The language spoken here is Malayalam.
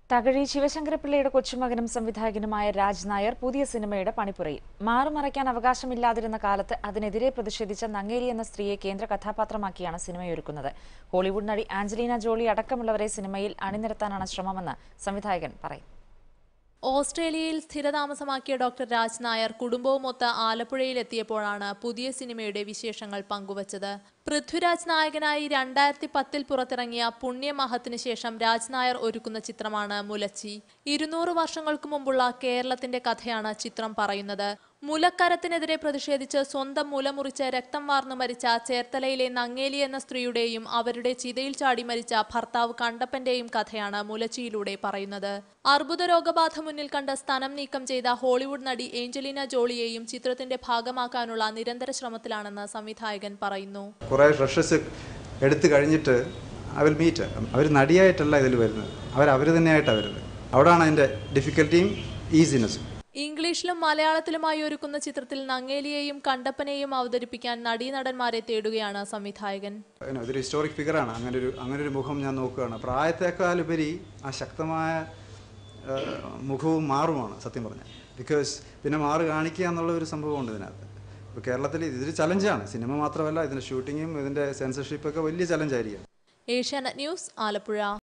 തകഴി ശിവശങ്കരപിള്ളയുടെ കൊച്ചുമകനും സംവിധായകനുമായ രാജ് നായർ പുതിയ സിനിമയുടെ പണിപ്പുറയിൽ മാറുമറയ്ക്കാൻ അവകാശമില്ലാതിരുന്ന കാലത്ത് അതിനെതിരെ പ്രതിഷേധിച്ച നങ്ങേലി എന്ന സ്ത്രീയെ കേന്ദ്ര കഥാപാത്രമാക്കിയാണ് സിനിമയൊരുക്കുന്നത് ഹോളിവുഡ് നടി ആഞ്ചലീന ജോളി അടക്കമുള്ളവരെ സിനിമയിൽ അണിനിരത്താനാണ് ശ്രമമെന്ന് സംവിധായകൻ പറയും ഓസ്ട്രേലിയയിൽ സ്ഥിരതാമസമാക്കിയ ഡോക്ടർ രാജ് നായർ കുടുംബവുമൊത്ത് ആലപ്പുഴയിലെത്തിയപ്പോഴാണ് പുതിയ സിനിമയുടെ വിശേഷങ്ങൾ പങ്കുവച്ചത് പൃഥ്വിരാജ് നായകനായി രണ്ടായിരത്തി പത്തിൽ പുറത്തിറങ്ങിയ പുണ്യമഹത്തിന് ശേഷം രാജ് നായർ ഒരുക്കുന്ന ചിത്രമാണ് മുലച്ചി ഇരുന്നൂറ് വർഷങ്ങൾക്ക് മുമ്പുള്ള കേരളത്തിന്റെ കഥയാണ് ചിത്രം പറയുന്നത് മുലക്കരത്തിനെതിരെ പ്രതിഷേധിച്ച് സ്വന്തം മുല മുറിച്ച് രക്തം വാർന്നു മരിച്ച ചേർത്തലയിലെ നങ്ങേലി എന്ന സ്ത്രീയുടെയും അവരുടെ ചിതയിൽ ചാടി മരിച്ച ഭർത്താവ് കണ്ടപ്പന്റെയും കഥയാണ് മുലച്ചിയിലൂടെ പറയുന്നത് അർബുദ രോഗബാധ മുന്നിൽ കണ്ട് സ്തനം നീക്കം ചെയ്ത ഹോളിവുഡ് നടി ഏഞ്ചലീന ജോളിയെയും ചിത്രത്തിന്റെ ഭാഗമാക്കാനുള്ള നിരന്തര ശ്രമത്തിലാണെന്ന് സംവിധായകൻ പറയുന്നു കുറേ റഷസ് എടുത്തു കഴിഞ്ഞിട്ട് അവർ മീറ്റ് അവർ നടിയായിട്ടല്ല ഇതിൽ വരുന്നത് അവർ അവർ തന്നെയായിട്ടാണ് വരുന്നത് അവിടെയാണ് അതിൻ്റെ ഡിഫിക്കൽറ്റിയും ഈസിനെസ്സും ഇംഗ്ലീഷിലും മലയാളത്തിലുമായി ഒരുക്കുന്ന ചിത്രത്തിൽ നങ്ങേലിയെയും കണ്ടപ്പനെയും അവതരിപ്പിക്കാൻ നടീനടന്മാരെ തേടുകയാണ് സംവിധായകൻ പിന്നെ ഇതൊരു ഹിസ്റ്റോറിക് ഫിഗറാണ് അങ്ങനെ ഒരു അങ്ങനെ ഒരു മുഖം ഞാൻ നോക്കുകയാണ് പ്രായത്തേക്കാൾ ഉപരി ആ ശക്തമായ ആ, മുഖവും മാറുമാണ് സത്യം പറഞ്ഞാൽ ബിക്കോസ് പിന്നെ മാറ് കാണിക്കുക എന്നുള്ള ഒരു സംഭവമുണ്ട് ഇതിനകത്ത് ഇപ്പോൾ കേരളത്തിൽ ഇതൊരു ചലഞ്ചാണ് സിനിമ മാത്രമല്ല ഇതിൻ്റെ ഷൂട്ടിങ്ങും ഇതിൻ്റെ സെൻസർഷിപ്പൊക്കെ വലിയ ചലഞ്ചായിരിക്കും ഏഷ്യാനെറ്റ് ന്യൂസ് ആലപ്പുഴ